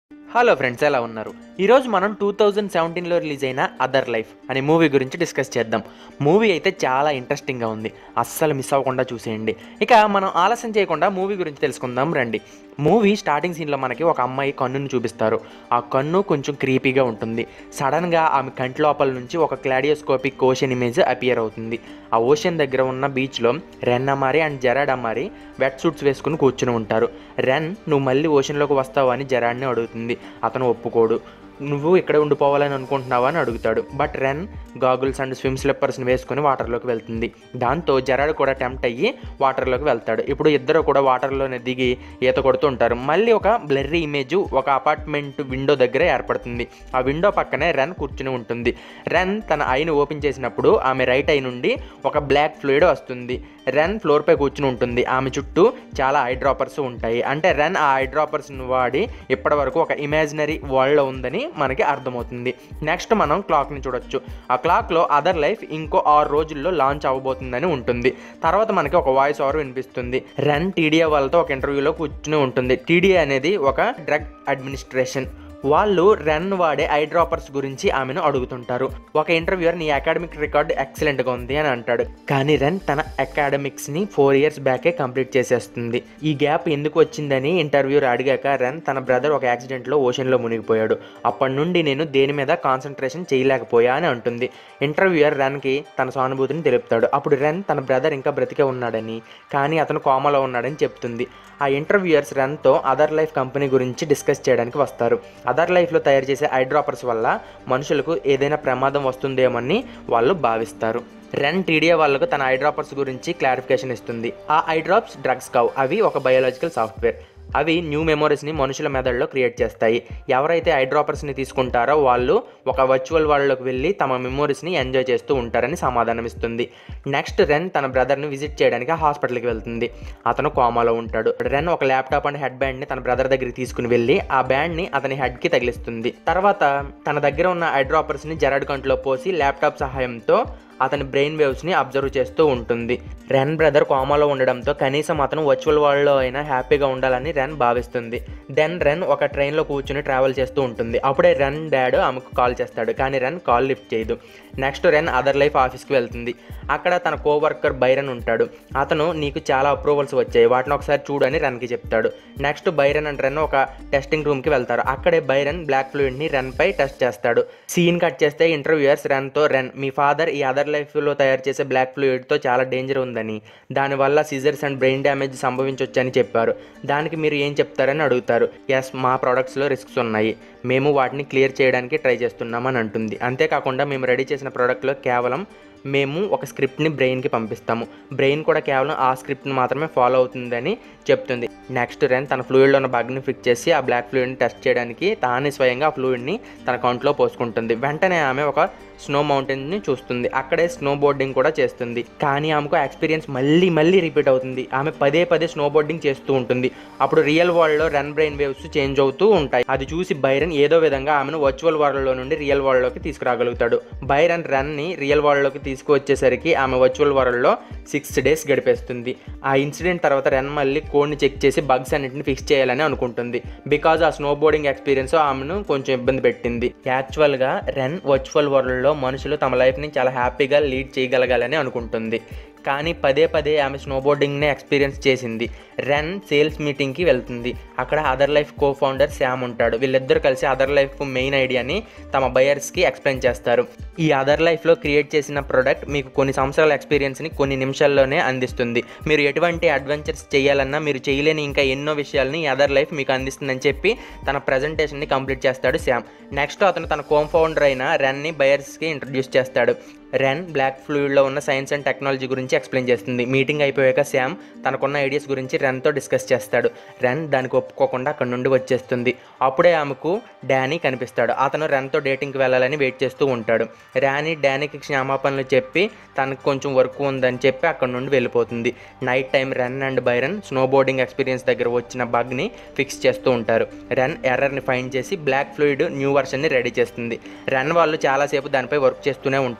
hello friends ఎలా ఉన్నారు ఈరోజు మనం టూ థౌజండ్ సెవెంటీన్లో రిలీజ్ అయిన అదర్ లైఫ్ అనే మూవీ గురించి డిస్కస్ చేద్దాం మూవీ అయితే చాలా ఇంట్రెస్టింగ్గా ఉంది అస్సలు మిస్ అవ్వకుండా చూసేయండి ఇక మనం ఆలస్యం చేయకుండా మూవీ గురించి తెలుసుకుందాం రండి మూవీ స్టార్టింగ్ సీన్లో మనకి ఒక అమ్మాయి కన్నును చూపిస్తారు ఆ కన్ను కొంచెం క్రీపీగా ఉంటుంది సడన్గా ఆమె కంటి లోపల నుంచి ఒక క్లాడియోస్కోపిక్ ఓషన్ ఇమేజ్ అపియర్ అవుతుంది ఆ ఓషన్ దగ్గర ఉన్న బీచ్లో Ren Amari and Jared Amari wet suits వేసుకుని కూర్చుని ఉంటారు రెన్ నువ్వు మళ్ళీ ఓషన్లోకి వస్తావా అని జెరాడ్ని అడుగుతుంది అతను ఒప్పుకోడు నువ్వు ఇక్కడే ఉండిపోవాలని అనుకుంటున్నావా అని అడుగుతాడు but Ren goggles and swim స్లిప్పర్స్ని వేసుకొని వాటర్లోకి వెళ్తుంది దాంతో జరాడ్ కూడా టెంప్ట్ అయ్యి వాటర్లోకి వెళ్తాడు ఇప్పుడు ఇద్దరు కూడా వాటర్లోనే దిగి ఈత కొడుతూ ఉంటారు మళ్ళీ ఒక బ్లర్రీ ఇమేజ్ ఒక అపార్ట్మెంట్ విండో దగ్గర ఏర్పడుతుంది ఆ విండో పక్కనే రెన్ కూర్చుని ఉంటుంది రెన్ తన ఐని ఓపెన్ చేసినప్పుడు ఆమె రైట్ ఐ నుండి ఒక బ్లాక్ ఫ్లూయిడ్ వస్తుంది రెన్ ఫ్లోర్పై కూర్చుని ఉంటుంది ఆమె చుట్టూ చాలా ఐ డ్రాపర్స్ ఉంటాయి అంటే రెన్ ఆ ఐ డ్రాపర్స్ని వాడి ఇప్పటివరకు ఒక ఇమాజినరీ వరల్డ్లో ఉందని మనకి అర్థమవుతుంది నెక్స్ట్ మనం క్లాక్ని చూడొచ్చు ఆ క్లాక్లో అదర్ లైఫ్ ఇంకో ఆరు రోజుల్లో లాంచ్ అవ్వబోతుందని ఉంటుంది తర్వాత మనకి ఒక వాయిస్ ఓవర్ వినిపిస్తుంది రెన్ టీడీఏ వాళ్ళతో ఒక ఇంటర్వ్యూలో కూర్చుని ఉంటుంది టీడీఏ అనేది ఒక డ్రగ్ అడ్మినిస్ట్రేషన్ వాళ్ళు రన్ వాడే ఐ డ్రాపర్స్ గురించి ఆమెను అడుగుతుంటారు ఒక ఇంటర్వ్యూయర్ నీ అకాడమిక్ రికార్డ్ ఎక్సలెంట్గా ఉంది అని అంటాడు కానీ రన్ తన అకాడమిక్స్ని ఫోర్ ఇయర్స్ బ్యాకే కంప్లీట్ చేసేస్తుంది ఈ గ్యాప్ ఎందుకు వచ్చిందని ఇంటర్వ్యూర్ అడిగాక రన్ తన బ్రదర్ ఒక యాక్సిడెంట్లో ఓషన్లో మునిగిపోయాడు అప్పటి నుండి నేను దేని మీద కాన్సన్ట్రేషన్ చేయలేకపోయా అని అంటుంది ఇంటర్వ్యూయర్ రన్కి తన సానుభూతిని తెలుపుతాడు అప్పుడు రన్ తన బ్రదర్ ఇంకా బ్రతికే ఉన్నాడని కానీ అతను కోమలో ఉన్నాడని చెప్తుంది ఆ ఇంటర్వ్యూయర్స్ రన్తో అదర్ లైఫ్ కంపెనీ గురించి డిస్కస్ చేయడానికి వస్తారు అదర్ లైఫ్లో తయారు చేసే ఐ డ్రాపర్స్ వల్ల మనుషులకు ఏదైనా ప్రమాదం వస్తుందేమని వాళ్ళు భావిస్తారు రెన్ టీడీఏ వాళ్ళకు తన ఐ డ్రాపర్స్ గురించి క్లారిఫికేషన్ ఇస్తుంది ఆ ఐ డ్రాప్స్ డ్రగ్స్ కావు అవి ఒక బయోలాజికల్ సాఫ్ట్వేర్ అవి న్యూ మెమోరీస్ని మనుషుల మెదడులో క్రియేట్ చేస్తాయి ఎవరైతే ఐ డ్రాపర్స్ని తీసుకుంటారో వాళ్ళు ఒక వర్చువల్ వరల్డ్లోకి వెళ్ళి తమ మెమోరీస్ని ఎంజాయ్ చేస్తూ ఉంటారని సమాధానం ఇస్తుంది నెక్స్ట్ రెన్ తన బ్రదర్ని విజిట్ చేయడానికి హాస్పిటల్కి వెళ్తుంది అతను కోమాలో ఉంటాడు రెన్ ఒక ల్యాప్టాప్ అండ్ హెడ్ బ్యాండ్ని తన బ్రదర్ దగ్గరికి తీసుకుని వెళ్ళి ఆ బ్యాండ్ని అతని హెడ్కి తగిలిస్తుంది తర్వాత తన దగ్గర ఉన్న ఐ డ్రాపర్స్ని జరడ్ కంట్లో పోసి ల్యాప్టాప్ సహాయంతో అతని బ్రెయిన్ వేవ్స్ని అబ్జర్వ్ చేస్తూ ఉంటుంది రెన్ బ్రదర్ కోమాలో ఉండడంతో కనీసం అతను వర్చువల్ వరల్డ్లో అయినా హ్యాపీగా ఉండాలని రెన్ భావిస్తుంది దెన్ రెన్ ఒక ట్రైన్లో కూర్చుని ట్రావెల్ చేస్తూ ఉంటుంది అప్పుడే రెన్ డాడ్ ఆమెకు కాల్ చేస్తాడు కానీ రెన్ కాల్ లిఫ్ట్ చేయదు నెక్స్ట్ రెన్ అదర్ లైఫ్ ఆఫీస్కి వెళ్తుంది అక్కడ తన కోవర్కర్ బైరన్ ఉంటాడు అతను నీకు చాలా అప్రూవల్స్ వచ్చాయి వాటిని ఒకసారి చూడని రెన్కి చెప్తాడు నెక్స్ట్ బైరన్ అండ్ రెన్ ఒక టెస్టింగ్ రూమ్కి వెళ్తారు అక్కడే బైరన్ బ్లాక్ ఫ్లూయిడ్ని రెన్పై టెస్ట్ చేస్తాడు సీన్ కట్ చేస్తే ఇంటర్వ్యూయర్స్ రెన్తో రెన్ మీ ఫాదర్ ఈ అదర్ లైఫ్లో తయారు చేసే బ్లాక్ ఫ్లూయిడ్తో చాలా డేంజర్ ఉందని దానివల్ల సిజర్స్ అండ్ బ్రెయిన్ డ్యామేజ్ సంభవించవచ్చని చెప్పారు దానికి మీరు ఏం చెప్తారని అడుగుతారు ఎస్ మా ప్రోడక్ట్స్లో రిస్క్స్ ఉన్నాయి మేము వాటిని క్లియర్ చేయడానికి ట్రై చేస్తున్నామని అంటుంది అంతేకాకుండా మేము రెడీ చేసిన ప్రోడక్ట్లో కేవలం మేము ఒక స్క్రిప్ట్ని బ్రెయిన్కి పంపిస్తాము బ్రెయిన్ కూడా కేవలం ఆ స్క్రిప్ట్ని మాత్రమే ఫాలో అవుతుందని చెప్తుంది నెక్స్ట్ రెన్ తన ఫ్లూయిడ్లో ఉన్న బగ్ని ఫిక్స్ చేసి ఆ బ్లాక్ ఫ్లూయిడ్ని టెస్ట్ చేయడానికి తానే స్వయంగా ఆ ఫ్లూయిడ్ని తన కౌంట్లో పోసుకుంటుంది వెంటనే ఆమె ఒక స్నో మౌంటైన్ని చూస్తుంది అక్కడే స్నో బోర్డింగ్ కూడా చేస్తుంది కానీ ఆమెకు ఎక్స్పీరియన్స్ మళ్ళీ మళ్ళీ రిపీట్ అవుతుంది ఆమె పదే పదే స్నో బోర్డింగ్ చేస్తూ ఉంటుంది అప్పుడు రియల్ వరల్డ్లో రన్ బ్రెయిన్ వేవ్స్ చేంజ్ అవుతూ ఉంటాయి అది చూసి బైరన్ ఏదో విధంగా ఆమెను వర్చువల్ వరల్డ్లో నుండి రియల్ వరల్డ్లోకి తీసుకురాగలుగుతాడు బైరన్ రన్ని రియల్ వరల్డ్లోకి తీసుకువచ్చేసరికి ఆమె వర్చువల్ వరల్డ్లో సిక్స్ డేస్ గడిపేస్తుంది ఆ ఇన్సిడెంట్ తర్వాత రెన్ మళ్ళీ కోడ్ని చెక్ చేసి బగ్స్ అన్నింటిని ఫిక్స్ చేయాలని అనుకుంటుంది బికాజ్ ఆ స్నో బోర్డింగ్ ఎక్స్పీరియన్స్ ఆమెను కొంచెం ఇబ్బంది పెట్టింది యాక్చువల్గా రెన్ వర్చువల్ వరల్డ్లో మనుషులు తమ లైఫ్ని చాలా హ్యాపీగా లీడ్ చేయగలగాలని అనుకుంటుంది కానీ పదే పదే ఆమె స్నోబోర్డింగ్నే ఎక్స్పీరియన్స్ చేసింది రెన్ సేల్స్ మీటింగ్కి వెళ్తుంది అక్కడ Otherlife cofounder Sam ఉంటాడు వీళ్ళిద్దరు కలిసి అదర్ లైఫ్ మెయిన్ ఐడియాని తమ బయర్స్కి ఎక్స్ప్లెయిన్ చేస్తారు ఈ అదర్ లైఫ్లో క్రియేట్ చేసిన ప్రోడక్ట్ మీకు కొన్ని సంవత్సరాల ఎక్స్పీరియన్స్ని కొన్ని నిమిషాల్లోనే అందిస్తుంది మీరు ఎటువంటి అడ్వెంచర్స్ చేయాలన్నా మీరు చేయలేని ఇంకా ఎన్నో విషయాల్ని ఈ అదర్ లైఫ్ మీకు అందిస్తుందని చెప్పి తన ప్రజెంటేషన్ని కంప్లీట్ చేస్తాడు శామ్ నెక్స్ట్ అతను తన కోమ్ ఫౌండర్ అయిన రెన్ని బయర్స్కి ఇంట్రడ్యూస్ చేస్తాడు రెన్ బ్లాక్ ఫ్లూయిడ్లో ఉన్న సైన్స్ అండ్ టెక్నాలజీ గురించి ఎక్స్ప్లెయిన్ చేస్తుంది మీటింగ్ అయిపోయాక శామ్ తనకున్న ఐడియాస్ గురించి రెన్తో డిస్కస్ చేస్తాడు రెన్ దానికి ఒప్పుకోకుండా అక్కడ నుండి వచ్చేస్తుంది అప్పుడే ఆమెకు డానీ కనిపిస్తాడు అతను రెన్తో డేటింగ్కి వెళ్ళాలని వెయిట్ చేస్తూ ఉంటాడు ర్యానీ డానీకి క్షమాపణలు చెప్పి తనకు కొంచెం వర్క్ ఉందని చెప్పి అక్కడ నుండి వెళ్ళిపోతుంది night time Ren and Byron snowboarding experience దగ్గర వచ్చిన బగ్ని ఫిక్స్ చేస్తూ ఉంటారు రన్ ఎర్రర్ని ఫైండ్ చేసి బ్లాక్ ఫ్లూయిడ్ న్యూ వర్షన్ని రెడీ చేస్తుంది రన్ వాళ్ళు చాలాసేపు దానిపై వర్క్ చేస్తూనే ఉంటారు అప్పుడు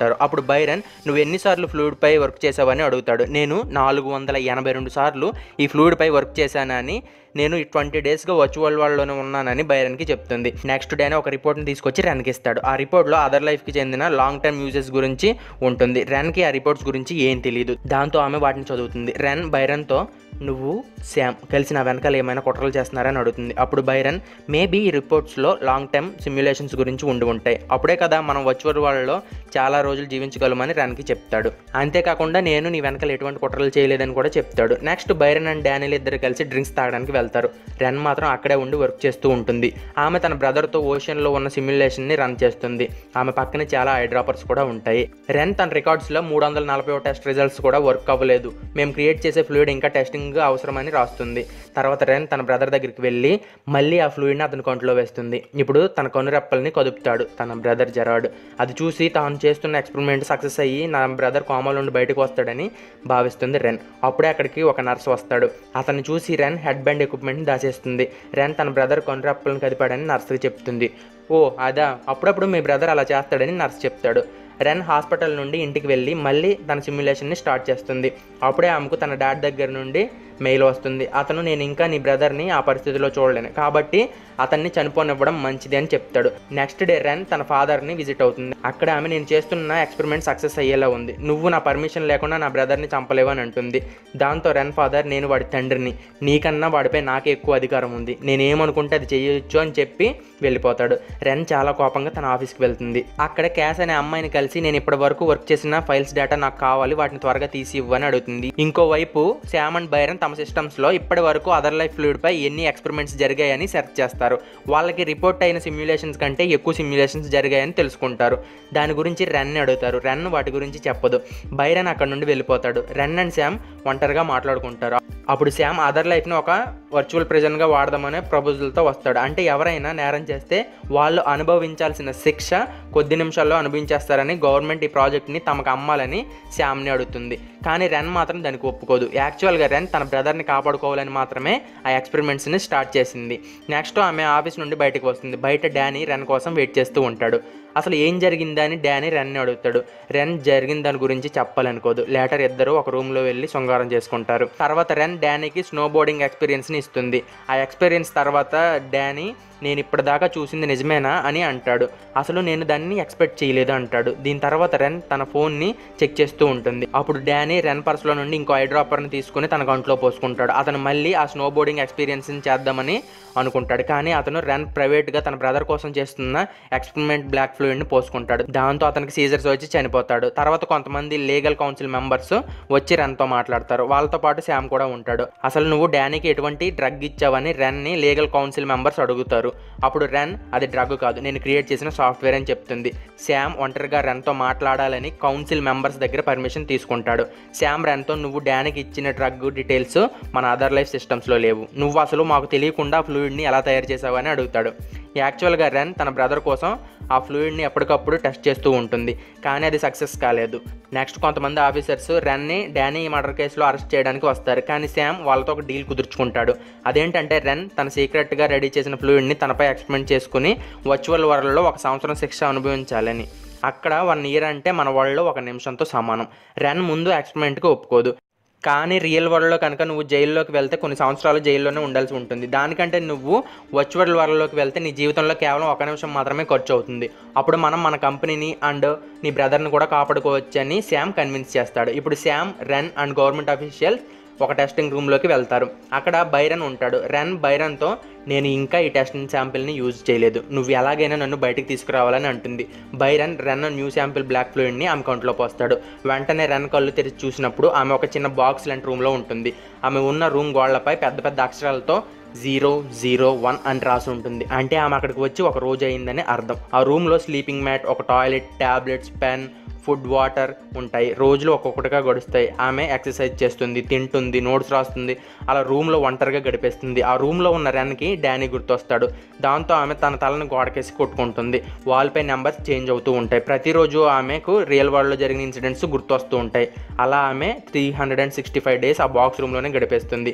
బైరన్ నువ్వు ఎన్నిసార్లు ఫ్లూయిడ్పై వర్క్ చేసావని అడుగుతాడు నేను నాలుగు వందల ఎనభై రెండు సార్లు ఈ ఫ్లూయిడ్పై వర్క్ చేశానని నేను ఈ ట్వంటీ డేస్గా వర్చువల్ వరల్డ్లోనే ఉన్నానని బైరన్కి చెప్తుంది నెక్స్ట్ డేనే ఒక రిపోర్ట్ని తీసుకొచ్చి రెన్కి ఇస్తాడు ఆ రిపోర్ట్లో అదర్ లైఫ్కి చెందిన లాంగ్ టర్మ్ యూజెస్ గురించి ఉంటుంది రెన్కి ఆ రిపోర్ట్స్ గురించి ఏం తెలియదు దాంతో ఆమె వాటిని చదువుతుంది రెన్ బైరన్తో నువ్వు శామ్ కలిసి నా వెనకాల ఏమైనా కుట్రలు చేస్తున్నారని అడుగుతుంది అప్పుడు బైరన్ మేబీ ఈ రిపోర్ట్స్లో లాంగ్ టర్మ్ సిమ్యులేషన్స్ గురించి ఉండి ఉంటాయి అప్పుడే కదా మనం వర్చువల్ వరల్డ్లో చాలా రోజులు జీవించగలమని రన్కి చెప్తాడు అంతేకాకుండా నేను నీ వెనకాల ఎటువంటి కుట్రలు చేయలేదని కూడా చెప్తాడు నెక్స్ట్ బైరన్ అండ్ డానియల్ ఇద్దరు కలిసి డ్రింక్స్ తాగడానికి వెళ్తారు రన్ మాత్రం అక్కడే ఉండి వర్క్ చేస్తూ ఉంటుంది ఆమె తన బ్రదర్తో ఓషన్లో ఉన్న సిమ్యులేషన్ని రన్ చేస్తుంది ఆమె పక్కనే చాలా ఐ డ్రాపర్స్ కూడా ఉంటాయి రెన్ తన రికార్డ్స్లో మూడు వందల నలభై టెస్ట్ రిజల్ట్స్ కూడా వర్క్ అవ్వలేదు మేము క్రియేట్ చేసే ఫ్లూయిడ్ ఇంకా టెస్టింగ్ అవసరమని రాస్తుంది తర్వాత రెన్ తన బ్రదర్ దగ్గరికి వెళ్ళి మళ్ళీ ఆ ఫ్లూయిడ్ని అతని కొంట్లో వేస్తుంది ఇప్పుడు తన కనురెప్పల్ని కదుపుతాడు తన బ్రదర్ జరాడ్ అది చూసి తాను చేస్తున్న ఎక్స్పెరిమెంట్ సక్సెస్ అయ్యి నా బ్రదర్ కోమాలో నుండి బయటకు వస్తాడని భావిస్తుంది రెన్ అప్పుడే అక్కడికి ఒక నర్స్ వస్తాడు అతన్ని చూసి రెన్ హెడ్ బ్యాండ్ ఎక్విప్మెంట్ని దాచేస్తుంది రెన్ తన బ్రదర్ కనురెప్పలను కదిపాడని నర్స్కి చెప్తుంది ఓ అదా అప్పుడప్పుడు మీ బ్రదర్ అలా చేస్తాడని నర్స్ చెప్తాడు రెన్ హాస్పిటల్ నుండి ఇంటికి వెళ్ళి మళ్ళీ తన సిమ్యులేషన్ని స్టార్ట్ చేస్తుంది అప్పుడే ఆమెకు తన డాడ్ దగ్గర నుండి మెయిల్ వస్తుంది అతను నేను ఇంకా నీ బ్రదర్ని ఆ పరిస్థితిలో చూడలేను కాబట్టి అతన్ని చనిపోనివ్వడం మంచిది అని చెప్తాడు నెక్స్ట్ డే రెన్ తన ఫాదర్ని విజిట్ అవుతుంది అక్కడ ఆమె నేను చేస్తున్న ఎక్స్పెరిమెంట్ సక్సెస్ అయ్యేలా ఉంది నువ్వు నా పర్మిషన్ లేకుండా నా బ్రదర్ని చంపలేవు అని అంటుంది దాంతో రెన్ ఫాదర్ నేను వాడి తండ్రిని నీకన్నా వాడిపై నాకే ఎక్కువ అధికారం ఉంది నేనేమనుకుంటే అది చేయొచ్చు అని చెప్పి వెళ్ళిపోతాడు రెన్ చాలా కోపంగా తన ఆఫీస్కి వెళ్తుంది అక్కడ క్యాస్ అనే అమ్మాయిని కలిసి నేను ఇప్పటి వరకు వర్క్ చేసిన ఫైల్స్ డేటా నాకు కావాలి వాటిని త్వరగా తీసి ఇవ్వని అడుగుతుంది ఇంకోవైపు శామ్ అండ్ బైరన్ తమ సిస్టమ్స్లో ఇప్పటి వరకు అదర్ లైఫ్ ఫ్లూయిడ్పై ఎన్ని ఎక్స్పెరిమెంట్స్ జరిగాయని సెర్చ్ చేస్తారు వాళ్ళకి రిపోర్ట్ అయిన సిమ్యులేషన్స్ కంటే ఎక్కువ సిమ్యులేషన్స్ జరిగాయని తెలుసుకుంటారు దాని గురించి రన్ అడుగుతారు రన్ వాటి గురించి చెప్పదు బైరన్ అక్కడ నుండి వెళ్ళిపోతాడు రన్ అండ్ శామ్ ఒంటరిగా మాట్లాడుకుంటారు అప్పుడు శామ్ అదర్ లైఫ్ని ఒక వర్చువల్ ప్రెజెంట్గా వాడదామనే ప్రపోజల్తో వస్తాడు అంటే ఎవరైనా నేరం చేస్తే వాళ్ళు అనుభవించాల్సిన శిక్ష కొద్ది నిమిషాల్లో అనుభవించేస్తారని గవర్నమెంట్ ఈ ప్రాజెక్ట్ని తమకు అమ్మాలని శామ్ని అడుగుతుంది కానీ రెన్ మాత్రం దానికి ఒప్పుకోదు యాక్చువల్గా రెన్ తన బ్రదర్ని కాపాడుకోవాలని మాత్రమే ఆ ఎక్స్పెరిమెంట్స్ని స్టార్ట్ చేసింది నెక్స్ట్ ఆమె ఆఫీస్ నుండి బయటకు వస్తుంది బయట డానీ రెన్ కోసం వెయిట్ చేస్తూ ఉంటాడు అసలు ఏం జరిగిందని డానీ రెన్ని అడుగుతాడు రెన్ జరిగిన దాని గురించి చెప్పాలనుకోదు లేటర్ ఇద్దరు ఒక రూమ్లో వెళ్ళి శృంగారం చేసుకుంటారు తర్వాత రెన్ డానీకి స్నో బోర్డింగ్ ఎక్స్పీరియన్స్ని ఇస్తుంది ఆ ఎక్స్పీరియన్స్ తర్వాత డానీ నేను ఇప్పటిదాకా చూసింది నిజమేనా అని అంటాడు అసలు నేను దాన్ని ఎక్స్పెక్ట్ చేయలేదు అంటాడు దీని తర్వాత రెన్ తన ఫోన్ని చెక్ చేస్తూ ఉంటుంది అప్పుడు డానీ రెన్ పర్స్లో నుండి ఇంకో ఐ డ్రాపర్ని తీసుకుని తన గంటలో పోసుకుంటాడు అతను మళ్ళీ ఆ స్నో బోర్డింగ్ ఎక్స్పీరియన్స్ని చేద్దామని అనుకుంటాడు కానీ అతను రెన్ ప్రైవేట్గా తన బ్రదర్ కోసం చేస్తున్న ఎక్స్పెరిమెంట్ బ్లాక్ ఫ్లూయిడ్ని పోసుకుంటాడు దాంతో అతనికి సీజర్స్ వచ్చి చనిపోతాడు తర్వాత కొంతమంది లీగల్ కౌన్సిల్ మెంబర్స్ వచ్చి రెన్తో మాట్లాడతారు వాళ్ళతో పాటు శామ్ కూడా ఉంటాడు అసలు నువ్వు డానీకి ఎటువంటి డ్రగ్ ఇచ్చావని రెన్ని లీగల్ కౌన్సిల్ మెంబర్స్ అడుగుతారు అప్పుడు రెన్ అది డ్రగ్ కాదు నేను క్రియేట్ చేసిన సాఫ్ట్వేర్ అని చెప్తుంది శామ్ ఒంటరిగా రెన్తో మాట్లాడాలని కౌన్సిల్ మెంబర్స్ దగ్గర పర్మిషన్ తీసుకుంటాడు శామ్ రెన్తో నువ్వు డానీకి ఇచ్చిన డ్రగ్ డీటెయిల్స్ మన అదర్ లైఫ్ సిస్టమ్స్లో లేవు నువ్వు అసలు మాకు తెలియకుండా ఫ్లూయిడ్ని ఎలా తయారు చేసావని అడుగుతాడు యాక్చువల్గా రెన్ తన బ్రదర్ కోసం ఆ ఫ్లూయిడ్ని ఎప్పటికప్పుడు టెస్ట్ చేస్తూ ఉంటుంది కానీ అది సక్సెస్ కాలేదు నెక్స్ట్ కొంతమంది ఆఫీసర్స్ రెన్ని డానీ మర్డర్ కేసులో అరెస్ట్ చేయడానికి వస్తారు కానీ శామ్ వాళ్ళతో ఒక డీల్ కుదుర్చుకుంటాడు అదేంటంటే రెన్ తన సీక్రెట్గా రెడీ చేసిన ఫ్లూయిడ్ని తనపై ఎక్స్పెరిమెంట్ చేసుకుని వర్చువల్ వరల్డ్లో ఒక సంవత్సరం శిక్ష అనుభవించాలని అక్కడ వన్ ఇయర్ అంటే మన వరల్డ్లో ఒక నిమిషంతో సమానం రెన్ ముందు ఎక్స్పెరిమెంట్కి ఒప్పుకోదు కానీ రియల్ వరల్డ్లో కనుక నువ్వు జైల్లోకి వెళ్తే కొన్ని సంవత్సరాలు జైల్లోనే ఉండాల్సి ఉంటుంది దానికంటే నువ్వు వర్చువల్ వరల్డ్లోకి వెళ్తే నీ జీవితంలో కేవలం ఒక నిమిషం మాత్రమే ఖర్చు అవుతుంది అప్పుడు మనం మన కంపెనీని అండ్ నీ బ్రదర్ని కూడా కాపాడుకోవచ్చని శామ్ కన్విన్స్ చేస్తాడు ఇప్పుడు Sam Ren and government official ఒక టెస్టింగ్ రూమ్లోకి వెళ్తారు అక్కడ బైరన్ ఉంటాడు రెన్ బైరన్తో నేను ఇంకా ఈ టెస్టింగ్ శాంపిల్ని యూజ్ చేయలేదు నువ్వు ఎలాగైనా నన్ను బయటికి తీసుకురావాలని అంటుంది Byron Ren new sample black ఫ్లూయిడ్ని ఆమె కౌంట్లో పోస్తాడు వెంటనే రెన్ కళ్ళు తెరిచి చూసినప్పుడు ఆమె ఒక చిన్న బాక్స్ లాంటి రూమ్లో ఉంటుంది ఆమె ఉన్న రూమ్ గోడలపై పెద్ద పెద్ద అక్షరాలతో జీరో జీరో వన్ అని రాసి ఉంటుంది అంటే ఆమె అక్కడికి వచ్చి ఒక రోజు అయిందని అర్థం ఆ రూమ్లో స్లీపింగ్ మ్యాట్ ఒక toilet tablets pen food water ఉంటాయి రోజులు ఒక్కొక్కటిగా గడుస్తాయి ఆమె ఎక్సర్సైజ్ చేస్తుంది తింటుంది నోట్స్ రాస్తుంది అలా రూమ్లో ఒంటరిగా గడిపేస్తుంది ఆ రూమ్లో ఉన్న రెన్కి డానీ గుర్తొస్తాడు దాంతో ఆమె తన తలను గోడకేసి కొట్టుకుంటుంది వాల్పై నెంబర్స్ చేంజ్ అవుతూ ఉంటాయి ప్రతిరోజు ఆమెకు రియల్ వరల్డ్లో జరిగిన ఇన్సిడెంట్స్ గుర్తొస్తూ ఉంటాయి అలా ఆమె three hundred and sixty five days ఆ బాక్స్ రూమ్లోనే గడిపేస్తుంది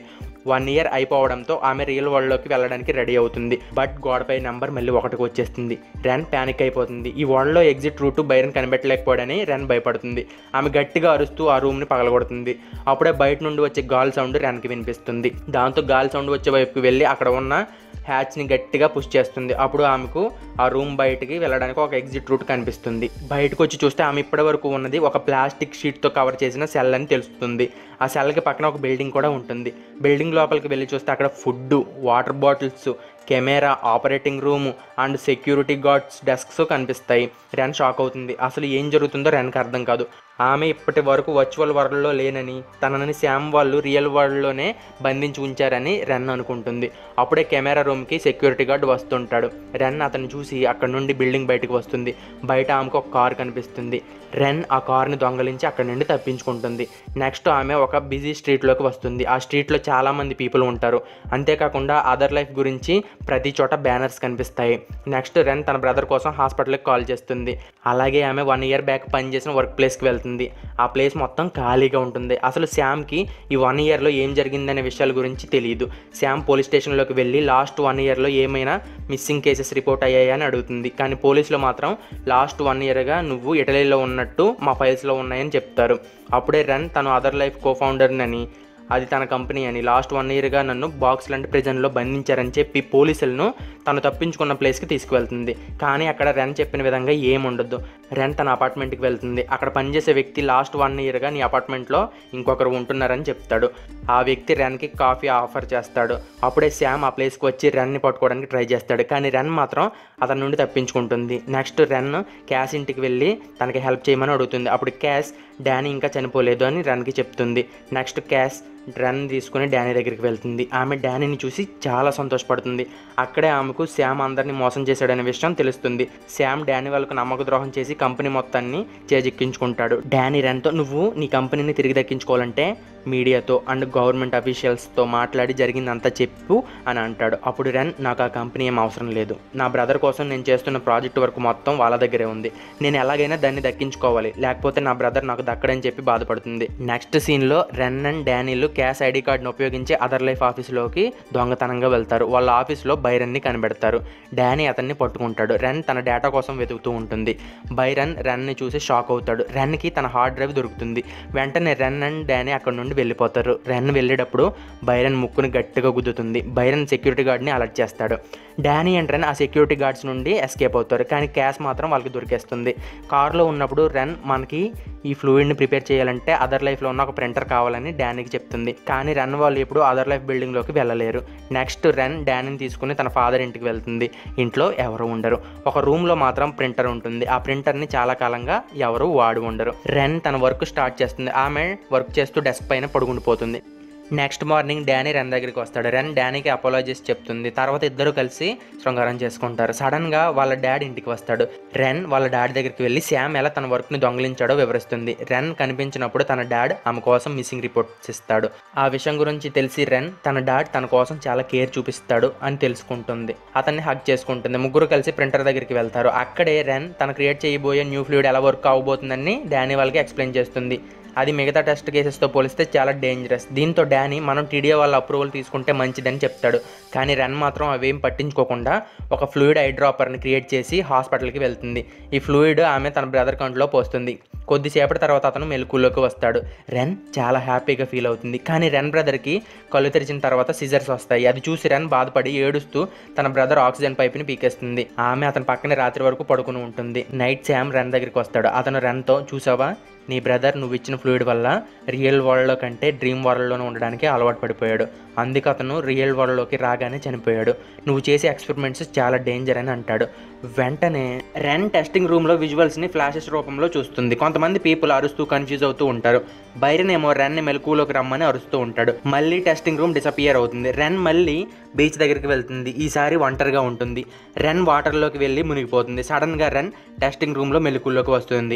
వన్ ఇయర్ అయిపోవడంతో ఆమె రియల్ వరల్డ్లోకి వెళ్ళడానికి రెడీ అవుతుంది బట్ గోడపై నెంబర్ మళ్ళీ ఒకటికి వచ్చేస్తుంది రెన్ ప్యానిక్ అయిపోతుంది ఈ వరల్డ్లో ఎగ్జిట్ రూట్ బైరన్ కనిపెట్టలేకపోయాడని రెన్ భయపడుతుంది ఆమె గట్టిగా అరుస్తూ ఆ రూమ్ని పగలగొడుతుంది అప్పుడే బయట నుండి వచ్చే గాలి సౌండ్ రెన్కి వినిపిస్తుంది దాంతో గాలి సౌండ్ వచ్చే వైపుకి వెళ్ళి అక్కడ ఉన్న హ్యాచ్ని గట్టిగా పుష్ చేస్తుంది అప్పుడు ఆమెకు ఆ రూమ్ బయటికి వెళ్ళడానికి ఒక ఎగ్జిట్ రూట్ కనిపిస్తుంది బయటకు వచ్చి చూస్తే ఆమె ఇప్పటి వరకు ఉన్నది ఒక ప్లాస్టిక్ షీట్తో కవర్ చేసిన సెల్ అని తెలుస్తుంది ఆ సెల్కి పక్కన ఒక బిల్డింగ్ కూడా ఉంటుంది బిల్డింగ్ లోపలికి వెళ్ళి చూస్తే అక్కడ food water bottles camera operating room and security guards desks కనిపిస్తాయి రెన్ షాక్ అవుతుంది అసలు ఏం జరుగుతుందో రెన్కి అర్థం కాదు ఆమె ఇప్పటి వరకు వర్చువల్ వరల్డ్లో లేనని తనని శామ్ వాళ్ళు రియల్ వరల్డ్లోనే బంధించి ఉంచారని రెన్ అనుకుంటుంది అప్పుడే కెమెరా రూమ్కి సెక్యూరిటీ గార్డ్ వస్తుంటాడు రెన్ అతను చూసి అక్కడ నుండి బిల్డింగ్ బయటకు వస్తుంది బయట ఆమెకు ఒక కార్ కనిపిస్తుంది రెన్ ఆ కార్ని దొంగలించి అక్కడ నుండి తప్పించుకుంటుంది నెక్స్ట్ ఆమె ఒక బిజీ స్ట్రీట్లోకి వస్తుంది ఆ స్ట్రీట్లో చాలామంది పీపుల్ ఉంటారు అంతేకాకుండా అదర్ లైఫ్ గురించి ప్రతి చోట బ్యానర్స్ కనిపిస్తాయి నెక్స్ట్ రెన్ తన బ్రదర్ కోసం హాస్పిటల్కి కాల్ చేస్తుంది అలాగే ఆమె వన్ ఇయర్ బ్యాక్ పనిచేసిన వర్క్ ప్లేస్కి వెళ్తుంది ఆ ప్లేస్ మొత్తం ఖాళీగా ఉంటుంది అసలు శ్యామ్కి ఈ వన్ ఇయర్లో ఏం జరిగిందనే విషయాల గురించి తెలియదు శ్యామ్ పోలీస్ స్టేషన్లోకి వెళ్ళి లాస్ట్ వన్ ఇయర్లో ఏమైనా మిస్సింగ్ కేసెస్ రిపోర్ట్ అయ్యాయని అడుగుతుంది కానీ పోలీసులు మాత్రం లాస్ట్ వన్ ఇయర్గా నువ్వు ఇటలీలో ఉన్నట్టు మా ఫైల్స్లో ఉన్నాయని చెప్తారు అప్పుడే రన్ తను అదర్ లైఫ్ కో ఫౌండర్నని అది తన కంపెనీ అని లాస్ట్ వన్ ఇయర్గా నన్ను బాక్స్ లాంటి ప్రిజన్లో బంధించారని చెప్పి పోలీసులను తను తప్పించుకున్న ప్లేస్కి తీసుకువెళ్తుంది కానీ అక్కడ రెన్ చెప్పిన విధంగా ఏముండదు రెన్ తన అపార్ట్మెంట్కి వెళ్తుంది అక్కడ పనిచేసే వ్యక్తి లాస్ట్ వన్ ఇయర్గా నీ అపార్ట్మెంట్లో ఇంకొకరు ఉంటున్నారని చెప్తాడు ఆ వ్యక్తి రెన్కి కాఫీ ఆఫర్ చేస్తాడు అప్పుడే శ్యామ్ ఆ ప్లేస్కి వచ్చి రెన్ని పట్టుకోవడానికి ట్రై చేస్తాడు కానీ రెన్ మాత్రం అతని నుండి తప్పించుకుంటుంది నెక్స్ట్ రెన్ క్యాష్ ఇంటికి వెళ్ళి తనకి హెల్ప్ చేయమని అడుగుతుంది అప్పుడు క్యాష్ డానీ ఇంకా చనిపోలేదు అని రన్కి చెప్తుంది నెక్స్ట్ క్యాష్ రన్ తీసుకుని డానీ దగ్గరికి వెళ్తుంది ఆమె డానీని చూసి చాలా సంతోషపడుతుంది అక్కడే ఆమెకు శ్యామ్ అందరినీ మోసం చేశాడనే విషయం తెలుస్తుంది శ్యామ్ డానీ వాళ్ళకు నమ్మక ద్రోహం చేసి కంపెనీ మొత్తాన్ని చేజిక్కించుకుంటాడు డానీ రన్తో నువ్వు నీ కంపెనీని తిరిగి దక్కించుకోవాలంటే మీడియాతో అండ్ గవర్నమెంట్ అఫీషియల్స్తో మాట్లాడి జరిగిందంతా చెప్పు అని అంటాడు అప్పుడు రెన్ నాకు ఆ కంపెనీ ఏం అవసరం లేదు నా బ్రదర్ కోసం నేను చేస్తున్న ప్రాజెక్ట్ వర్క్ మొత్తం వాళ్ళ దగ్గరే ఉంది నేను ఎలాగైనా దాన్ని దక్కించుకోవాలి లేకపోతే నా బ్రదర్ నాకు దక్కడని చెప్పి బాధపడుతుంది నెక్స్ట్ సీన్లో రెన్ అండ్ డానీలు క్యాష్ ఐడి కార్డును ఉపయోగించి అదర్ లైఫ్ ఆఫీస్లోకి దొంగతనంగా వెళ్తారు వాళ్ళ ఆఫీస్లో బైరన్ని కనిపెడతారు డానీ అతన్ని పట్టుకుంటాడు రెన్ తన డేటా కోసం వెతుకుతూ ఉంటుంది బైరన్ రెన్ని చూసి షాక్ అవుతాడు రెన్కి తన హార్డ్ డ్రైవ్ దొరుకుతుంది వెంటనే రెన్ అండ్ డానీ అక్కడ నుండి వెళ్ళిపోతారు రెన్ వెళ్ళేటప్పుడు బైరన్ ముక్కుని గట్టిగా గుద్దుతుంది బైరన్ సెక్యూరిటీ గార్డ్ని అలర్ట్ చేస్తాడు డానీ అండ్ రెన్ ఆ సెక్యూరిటీ గార్డ్స్ నుండి ఎస్కేప్ అవుతారు కానీ క్యాష్ మాత్రం వాళ్ళకి దొరికేస్తుంది కార్లో ఉన్నప్పుడు రెన్ మనకి ఈ ఫ్లూయిడ్ని ప్రిపేర్ చేయాలంటే అదర్ లైఫ్లో ఉన్న ఒక ప్రింటర్ కావాలని డానీకి చెప్తుంది కానీ రన్ వాళ్ళు ఇప్పుడు అదర్ లైఫ్ బిల్డింగ్లోకి వెళ్ళలేరు నెక్స్ట్ రెన్ డానీని తీసుకుని తన ఫాదర్ ఇంటికి వెళ్తుంది ఇంట్లో ఎవరు ఉండరు ఒక రూమ్లో మాత్రం ప్రింటర్ ఉంటుంది ఆ ప్రింటర్ని చాలా కాలంగా ఎవరు వాడి ఉండరు రెన్ తన వర్క్ స్టార్ట్ చేస్తుంది ఆమె వర్క్ చేస్తూ డెస్క్ పైన పడుకుండిపోతుంది నెక్స్ట్ మార్నింగ్ డానీ రెన్ దగ్గరికి వస్తాడు రెన్ డానీకి అపాలజీస్ చెప్తుంది తర్వాత ఇద్దరు కలిసి శృంగారం చేసుకుంటారు సడన్గా వాళ్ళ డాడీ ఇంటికి వస్తాడు రెన్ వాళ్ళ డాడీ దగ్గరికి వెళ్ళి శామ్ ఎలా తన వర్క్ని దొంగిలించాడో వివరిస్తుంది రెన్ కనిపించినప్పుడు తన డాడ్ ఆమె కోసం మిస్సింగ్ రిపోర్ట్స్ ఇస్తాడు ఆ విషయం గురించి తెలిసి రెన్ తన డాడ్ తన కోసం చాలా కేర్ చూపిస్తాడు అని తెలుసుకుంటుంది అతన్ని హక్ చేసుకుంటుంది ముగ్గురు కలిసి ప్రింటర్ దగ్గరికి వెళ్తారు అక్కడే రెన్ తన క్రియేట్ చేయబోయే న్యూ ఫ్లూయిడ్ ఎలా వర్క్ అవబోతుందని డానీ వాళ్ళకి ఎక్స్ప్లెయిన్ చేస్తుంది అది మిగతా టెస్ట్ కేసెస్తో పోలిస్తే చాలా డేంజరస్ దీంతో డానీ మనం టీడీఓ వాళ్ళ అప్రూవల్ తీసుకుంటే మంచిదని చెప్తాడు కానీ రన్ మాత్రం అవేం పట్టించుకోకుండా ఒక ఫ్లూయిడ్ ఐ డ్రాపర్ని క్రియేట్ చేసి హాస్పిటల్కి వెళ్తుంది ఈ ఫ్లూయిడ్ ఆమె తన బ్రదర్ కంట్లో పోస్తుంది కొద్దిసేపటి తర్వాత అతను మెలకులోకి వస్తాడు రెన్ చాలా హ్యాపీగా ఫీల్ అవుతుంది కానీ రెన్ బ్రదర్కి కళ్ళు తెరిచిన తర్వాత సిజర్స్ వస్తాయి అది చూసి రెన్ బాధపడి ఏడుస్తూ తన బ్రదర్ ఆక్సిజన్ పైప్ని పీకేస్తుంది ఆమె అతని పక్కనే రాత్రి వరకు పడుకుని ఉంటుంది నైట్ శామ్ రెన్ దగ్గరికి వస్తాడు అతను రెన్తో చూసావా నీ బ్రదర్ నువ్వు ఇచ్చిన ఫ్లూయిడ్ వల్ల రియల్ వరల్డ్లో కంటే డ్రీమ్ వరల్డ్లోనే ఉండడానికి అలవాటు పడిపోయాడు అందుకు అతను రియల్ వరల్డ్లోకి రాగానే చనిపోయాడు నువ్వు చేసే ఎక్స్పెరిమెంట్స్ చాలా డేంజర్ అని అంటాడు వెంటనే రెన్ టెస్టింగ్ రూమ్లో విజువల్స్ని ఫ్లాషెస్ రూపంలో చూస్తుంది కొంతమంది పీపుల్ అరుస్తూ కన్ఫ్యూజ్ అవుతూ ఉంటారు బైరన్ ఏమో రెన్ని మెలకులోకి రమ్మని అరుస్తూ ఉంటాడు మళ్ళీ టెస్టింగ్ రూమ్ డిసపియర్ అవుతుంది రెన్ మళ్ళీ బీచ్ దగ్గరికి వెళ్తుంది ఈసారి ఒంటరిగా ఉంటుంది రెన్ వాటర్లోకి వెళ్ళి మునిగిపోతుంది సడన్గా రెన్ టెస్టింగ్ రూమ్లో మెలకుల్లోకి వస్తుంది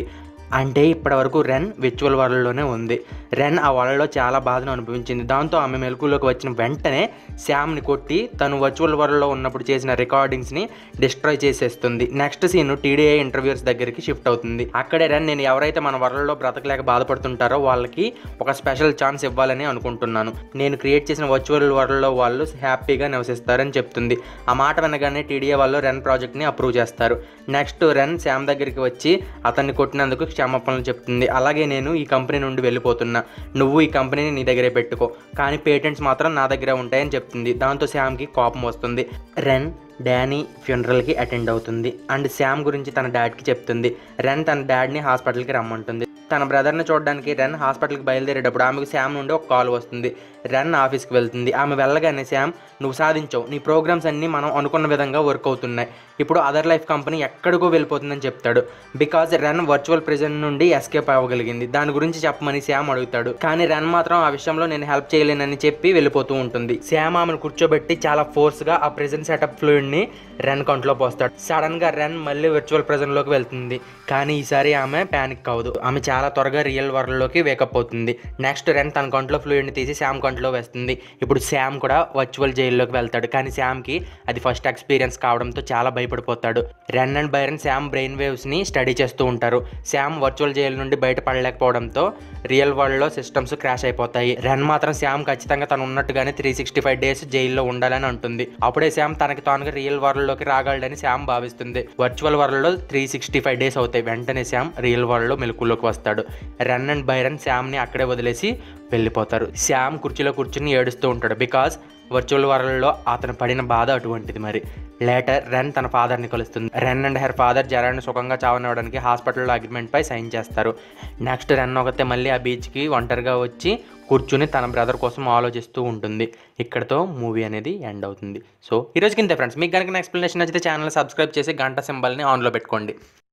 అంటే ఇప్పటివరకు రెన్ విర్చువల్ వరల్డ్లోనే ఉంది రెన్ ఆ వరల్డ్లో చాలా బాధను అనుభవించింది దాంతో ఆమె మెలకులోకి వచ్చిన వెంటనే శామ్ని కొట్టి తను వర్చువల్ వరల్డ్లో ఉన్నప్పుడు చేసిన రికార్డింగ్స్ని డిస్ట్రాయ్ చేసేస్తుంది నెక్స్ట్ సీన్ టీడీఐ ఇంటర్వ్యూస్ దగ్గరికి షిఫ్ట్ అవుతుంది అక్కడే రెన్ నేను ఎవరైతే మన వరల్డ్లో బ్రతకలేక బాధపడుతుంటారో వాళ్ళకి ఒక స్పెషల్ ఛాన్స్ ఇవ్వాలని అనుకుంటున్నాను నేను క్రియేట్ చేసిన వర్చువల్ వరల్డ్లో వాళ్ళు హ్యాపీగా నివసిస్తారని చెప్తుంది ఆ మాట వినగానే టీడీఏ వాళ్ళు రెన్ ప్రాజెక్ట్ని అప్రూవ్ చేస్తారు నెక్స్ట్ రెన్ శామ్ దగ్గరికి వచ్చి అతన్ని కొట్టినందుకు క్షమాపణలు చెప్తుంది అలాగే నేను ఈ కంపెనీ నుండి వెళ్ళిపోతున్నా నువ్వు ఈ కంపెనీని నీ దగ్గరే పెట్టుకో కానీ పేటెంట్స్ మాత్రం నా దగ్గరే ఉంటాయని చెప్తుంది దాంతో శామ్కి కోపం వస్తుంది రెన్ డానీ ఫ్యూనరల్కి అటెండ్ అవుతుంది అండ్ శామ్ గురించి తన డాడ్కి చెప్తుంది రెన్ తన డాడ్ని హాస్పిటల్కి రమ్మంటుంది తన బ్రదర్ని చూడడానికి రెన్ హాస్పిటల్కి బయలుదేరేటప్పుడు ఆమెకు శామ్ నుండి ఒక కాల్ వస్తుంది రెన్ ఆఫీస్కి వెళ్తుంది ఆమె వెళ్ళగానే శామ్ నువ్వు సాధించావు నీ ప్రోగ్రామ్స్ అన్నీ మనం అనుకున్న విధంగా వర్క్ అవుతున్నాయి ఇప్పుడు అదర్ లైఫ్ కంపెనీ ఎక్కడికో వెళ్ళిపోతుందని చెప్తాడు బికాజ్ రెన్ వర్చువల్ ప్రెజెంట్ నుండి ఎస్కేప్ అవ్వగలిగింది దాని గురించి చెప్పమని శామ్ అడుగుతాడు కానీ రెన్ మాత్రం ఆ విషయంలో నేను హెల్ప్ చేయలేనని చెప్పి వెళ్ళిపోతూ ఉంటుంది శామ్ ఆమెను కూర్చోబెట్టి చాలా ఫోర్స్గా ఆ ప్రెజెంట్ సెటప్ ఫ్లూయిడ్ని రెన్ కంట్లో పోస్తాడు సడన్గా రెన్ మళ్ళీ వర్చువల్ ప్రెజెంట్లోకి వెళ్తుంది కానీ ఈసారి ఆమె ప్యానిక్ అవ్వదు ఆమె చాలా త్వరగా రియల్ వరల్డ్లోకి వేకప్ అవుతుంది నెక్స్ట్ రెన్ తన కంట్లో ఫ్లూయిడ్ని తీసి శామ్ కంట్లో వేస్తుంది ఇప్పుడు శామ్ కూడా వర్చువల్ జైల్లోకి వెళ్తాడు కానీ శామ్కి అది ఫస్ట్ ఎక్స్పీరియన్స్ కావడంతో చాలా భయపడిపోతాడు Ren and Byron Sam brain వేవ్స్ని స్టడీ చేస్తూ ఉంటారు శామ్ వర్చువల్ జైలు నుండి బయటపడలేకపోవడంతో రియల్ వరల్డ్లో సిస్టమ్స్ క్రాష్ అయిపోతాయి రెన్ మాత్రం శామ్ ఖచ్చితంగా తను ఉన్నట్టుగానే త్రీ సిక్స్టీ ఫైవ్ డేస్ జైల్లో ఉండాలని అంటుంది అప్పుడే శామ్ తనకి తానుగా రియల్ వరల్డ్లోకి రాగలడని శామ్ భావిస్తుంది వర్చువల్ వరల్డ్లో త్రీ సిక్స్టీ ఫైవ్ డేస్ అవుతాయి వెంటనే శామ్ రియల్ వరల్డ్లో మెలకులోకి వస్తాడు రన్ అండ్ బైరన్ శామ్ని అక్కడే వదిలేసి వెళ్ళిపోతారు శామ్ కుర్చీలో కూర్చుని ఏడుస్తూ ఉంటాడు బికాస్ వర్చువల్ వరల్డ్లో అతను పడిన బాధ అటువంటిది మరి లేటర్ రెన్ తన ఫాదర్ని కలుస్తుంది రెన్ అండ్ హెర్ ఫాదర్ జరాన్ని సుఖంగా చావనివ్వడానికి హాస్పిటల్లో అగ్రిమెంట్పై సైన్ చేస్తారు నెక్స్ట్ రెన్ ఒకతే మళ్ళీ ఆ బీచ్కి ఒంటరిగా వచ్చి కూర్చుని తన బ్రదర్ కోసం ఆలోచిస్తూ ఉంటుంది ఇక్కడతో మూవీ అనేది ఎండ్ అవుతుంది సో ఈ రోజుకి ఇంతే ఫ్రెండ్స్ మీకు కనుక ఎక్స్ప్లెనేషన్ నచ్చితే ఛానల్ సబ్స్క్రైబ్ చేసి గంట సింబల్ని ఆన్లో పెట్టుకోండి